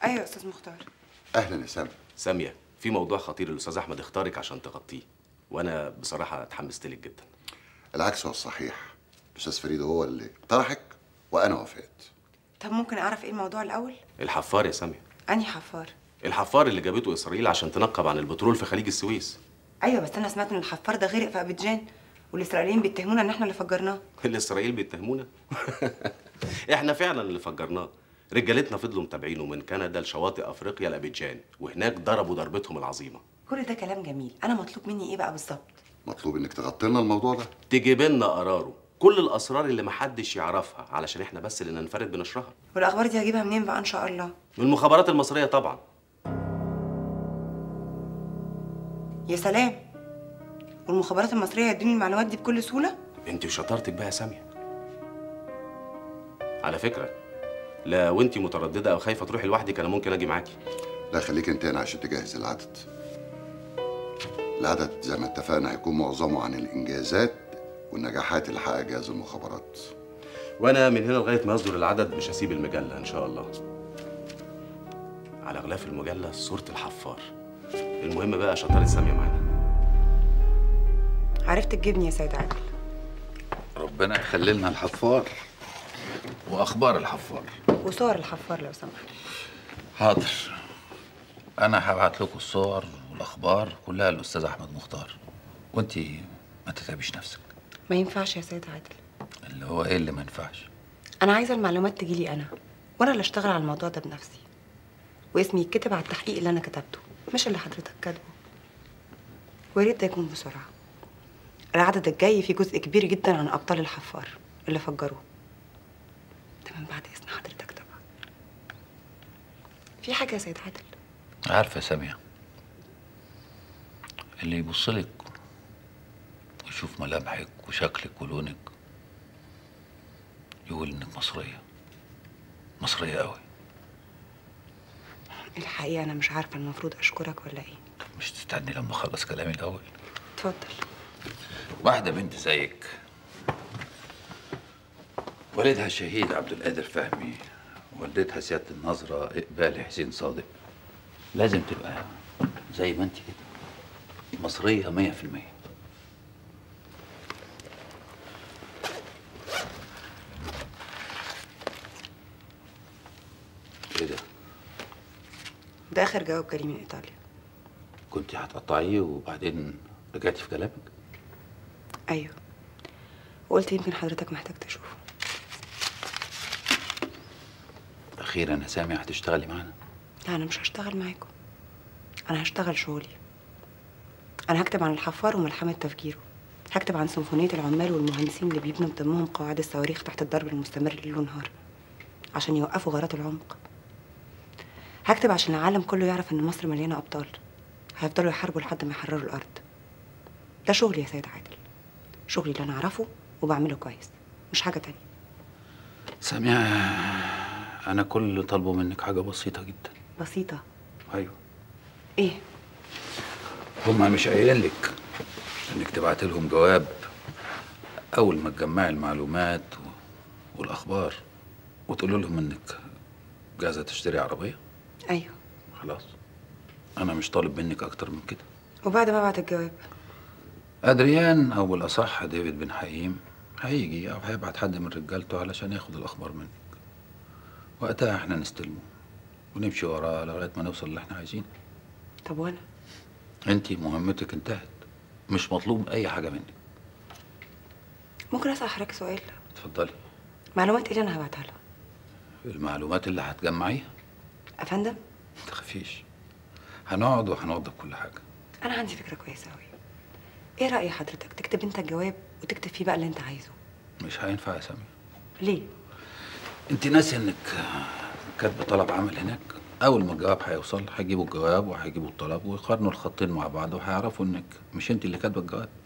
ايوه يا استاذ مختار اهلا يا سامي ساميه في موضوع خطير الاستاذ احمد اختارك عشان تغطيه وانا بصراحه اتحمست لك جدا العكس هو الصحيح الاستاذ فريد هو اللي طرحك وانا وافقت طب ممكن اعرف ايه الموضوع الاول الحفار يا ساميه انهي حفار الحفار اللي جابته اسرائيل عشان تنقب عن البترول في خليج السويس ايوه بس انا سمعت ان الحفار ده غرق في ابيجان والاسرائيليين بيتهمونا ان احنا اللي فجرناه الاسرائيل بيتهمونا احنا فعلا اللي فجرناه رجالتنا فضلوا متابعينه من كندا لشواطئ افريقيا لابيجان وهناك ضربوا ضربتهم العظيمه كل ده كلام جميل انا مطلوب مني ايه بقى بالظبط مطلوب انك تغطي لنا الموضوع ده تجيب لنا قراره كل الاسرار اللي محدش يعرفها علشان احنا بس اللي ننفرد بنشرها والاخبار دي هجيبها منين بقى ان شاء الله من المخابرات المصريه طبعا يا سلام والمخابرات المصريه يدوني المعلومات دي بكل سهوله انت وشطارتك بقى يا ساميه على فكره لا وانت متردده او خايفه تروحي لوحدك انا ممكن اجي معاكي لا خليك انت هنا عشان تجهز العدد العدد زي ما اتفقنا هيكون معظمه عن الانجازات والنجاحات اللي حققها جهاز المخابرات وانا من هنا لغايه ما يصدر العدد مش هسيب المجله ان شاء الله على غلاف المجله صوره الحفار المهم بقى شطاره ساميه معانا عرفت تجيبني يا سيد عادل ربنا يخلي لنا الحفار واخبار الحفار وصور الحفار لو سمحت حاضر انا هبعت لكم الصور والاخبار كلها للاستاذ احمد مختار وانت ما تتعبيش نفسك ما ينفعش يا سيد عادل اللي هو ايه اللي ما ينفعش انا عايزه المعلومات تجيلي انا وانا اللي اشتغل على الموضوع ده بنفسي واسمي يتكتب على التحقيق اللي انا كتبته مش اللي حضرتك كاتبه ويا ريت ده يكون بسرعه العدد الجاي فيه جزء كبير جدا عن ابطال الحفار اللي فجروه ده من بعد اذن حضرتك طبعا في حاجه يا سيد عادل عارفه يا ساميه اللي يبص لك ويشوف ملامحك وشكلك ولونك يقول انك مصريه مصريه قوي الحقيقه انا مش عارفه المفروض اشكرك ولا ايه مش تستني لما اخلص كلامي الاول اتفضل واحدة بنت زيك والدها الشهيد عبد القادر فهمي والدتها سيادة النظرة إقبال حسين صادق لازم تبقى زي ما انت كده مصرية مية في المية ايه ده؟ ده اخر جواب جالي من ايطاليا كنت هتقطعيه وبعدين رجعتي في كلامك؟ ايوه وقلت يمكن حضرتك محتاج تشوفه أخيرا يا سامي هتشتغلي معانا لا انا مش هشتغل معاكم انا هشتغل شغلي انا هكتب عن الحفار وملحمه تفجيره هكتب عن سيمفونيه العمال والمهندسين اللي بيبنوا بدمهم قواعد الصواريخ تحت الضرب المستمر ليل ونهار عشان يوقفوا غارات العمق هكتب عشان العالم كله يعرف ان مصر مليانه ابطال هيفضلوا يحاربوا لحد ما يحرروا الارض ده شغلي يا سيد عادل شغلي اللي انا اعرفه وبعمله كويس مش حاجه تانية سامية أنا كل اللي طالبه منك حاجة بسيطة جدا بسيطه أيوه ايه هما مش قايلين لك إنك تبعت لهم جواب أول ما تجمعي المعلومات و- والأخبار وتقول لهم إنك جاهزة تشتري عربية ايوه خلاص أنا مش طالب منك أكتر من كده وبعد ما ابعت الجواب أدريان أو بالأصح ديفيد بن حقيم هيجي أو هيبعت حد من رجالته علشان ياخد الأخبار منك وقتها احنا نستلمه ونمشي وراه لغاية ما نوصل اللي احنا عايزينه طب وانا انت مهمتك انتهت مش مطلوب أي حاجة منك ممكن اسال حضرتك سؤال اتفضلي معلومات ايه اللي انا هبعتها له المعلومات اللي هتجمعيها افندم ما تخافيش هنقعد وهنوضب كل حاجة انا عندي فكره كويسه قوي ايه راي حضرتك تكتب انت الجواب وتكتب فيه بقى اللي انت عايزه مش هينفع يا سامي ليه انت ناسي انك كاتبه طلب عمل هناك اول ما الجواب هيوصل هيجيبوا الجواب وهيجيبوا الطلب ويقارنوا الخطين مع بعض وهيعرفوا انك مش انت اللي كاتبه الجواب